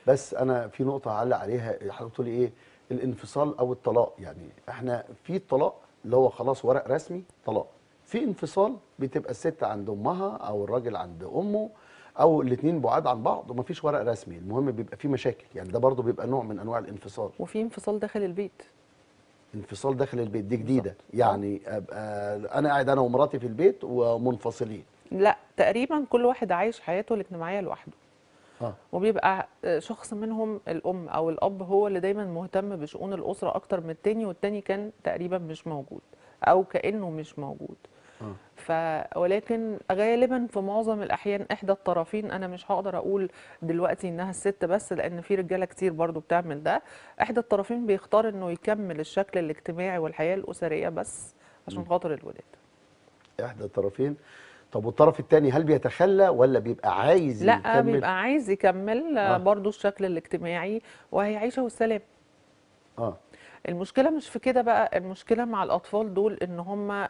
بس انا في نقطه هعلق عليها حضرتك بتقولي ايه الانفصال او الطلاق يعني احنا في الطلاق اللي هو خلاص ورق رسمي طلاق في انفصال بتبقى الست عند امها او الراجل عند امه او الاثنين بعاد عن بعض ومفيش ورق رسمي المهم بيبقى في مشاكل يعني ده برضو بيبقى نوع من انواع الانفصال وفي انفصال داخل البيت انفصال داخل البيت دي جديده بالظبط. يعني ابقى انا قاعد انا ومراتي في البيت ومنفصلين لا تقريبا كل واحد عايش حياته الاجتماعيه لوحده اه وبيبقى شخص منهم الام او الاب هو اللي دايما مهتم بشؤون الاسره اكتر من التاني والتاني كان تقريبا مش موجود او كانه مش موجود اه ف ولكن غالبا في معظم الاحيان احدى الطرفين انا مش هقدر اقول دلوقتي انها الست بس لان في رجاله كتير برضو بتعمل ده احدى الطرفين بيختار انه يكمل الشكل الاجتماعي والحياه الاسريه بس عشان خاطر الولاد احدى الطرفين طب والطرف الثاني هل بيتخلى ولا بيبقى عايز لا يكمل بيبقى عايز يكمل آه. آه. برضو الشكل الاجتماعي وهي عيشه والسلام اه المشكله مش في كده بقى المشكله مع الاطفال دول ان هم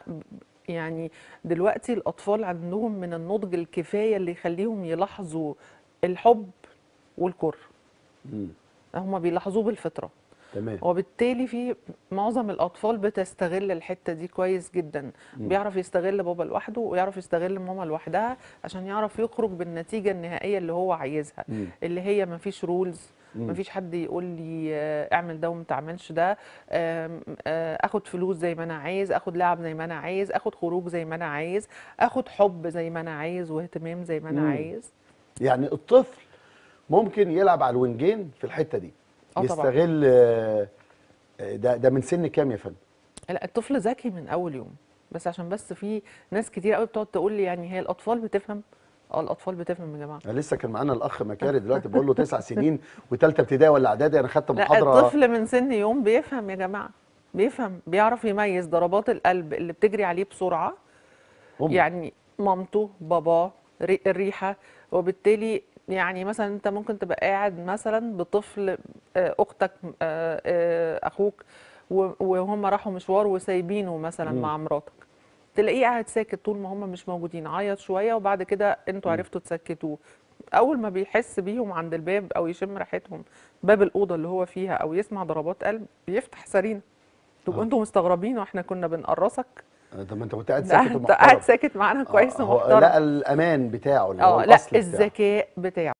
يعني دلوقتي الاطفال عندهم من النضج الكفايه اللي يخليهم يلاحظوا الحب والكره مم. هم بيلاحظوه بالفطره تمام وبالتالي في معظم الاطفال بتستغل الحته دي كويس جدا بيعرف يستغل بابا لوحده ويعرف يستغل ماما لوحدها عشان يعرف يخرج بالنتيجه النهائيه اللي هو عايزها مم. اللي هي مفيش رولز مم. مفيش حد يقول لي آه، اعمل ده وما تعملش ده آم، آه، اخد فلوس زي ما انا عايز اخد لعب زي ما انا عايز اخد خروج زي ما انا عايز اخد حب زي ما انا عايز واهتمام زي ما انا مم. عايز يعني الطفل ممكن يلعب على الوينجين في الحته دي آه طبعاً. يستغل آه، آه، ده ده من سن كام يا فندم لا الطفل ذكي من اول يوم بس عشان بس في ناس كتير قوي بتقعد تقول لي يعني هي الاطفال بتفهم اه الاطفال بتفهم يا جماعه أنا لسه كان معانا الاخ مكاري دلوقتي بقول له تسع سنين وثالثه ابتدائي ولا اعدادي انا خدت لا محاضره الطفل من سن يوم بيفهم يا جماعه بيفهم بيعرف يميز ضربات القلب اللي بتجري عليه بسرعه أم. يعني مامته باباه ري- الريحه وبالتالي يعني مثلا انت ممكن تبقى قاعد مثلا بطفل آه، اختك آه، آه، اخوك و- وهم راحوا مشوار وسايبينه مثلا مم. مع مراتك تلاقيه قاعد ساكت طول ما هم مش موجودين عيط شويه وبعد كده انتوا عرفتوا تسكتوه اول ما بيحس بيهم عند الباب او يشم ريحتهم باب الاوضه اللي هو فيها او يسمع ضربات قلب بيفتح سرينا تبقوا آه. انتوا مستغربين واحنا كنا بنقرصك آه، طب ما انت كنت قاعد ده ساكت انت قاعد ومحترم ساكت معانا كويس آه، هو ومحترم لقى الامان بتاعه اللي هو اه لا الاصل بتاعه الذكاء بتاعه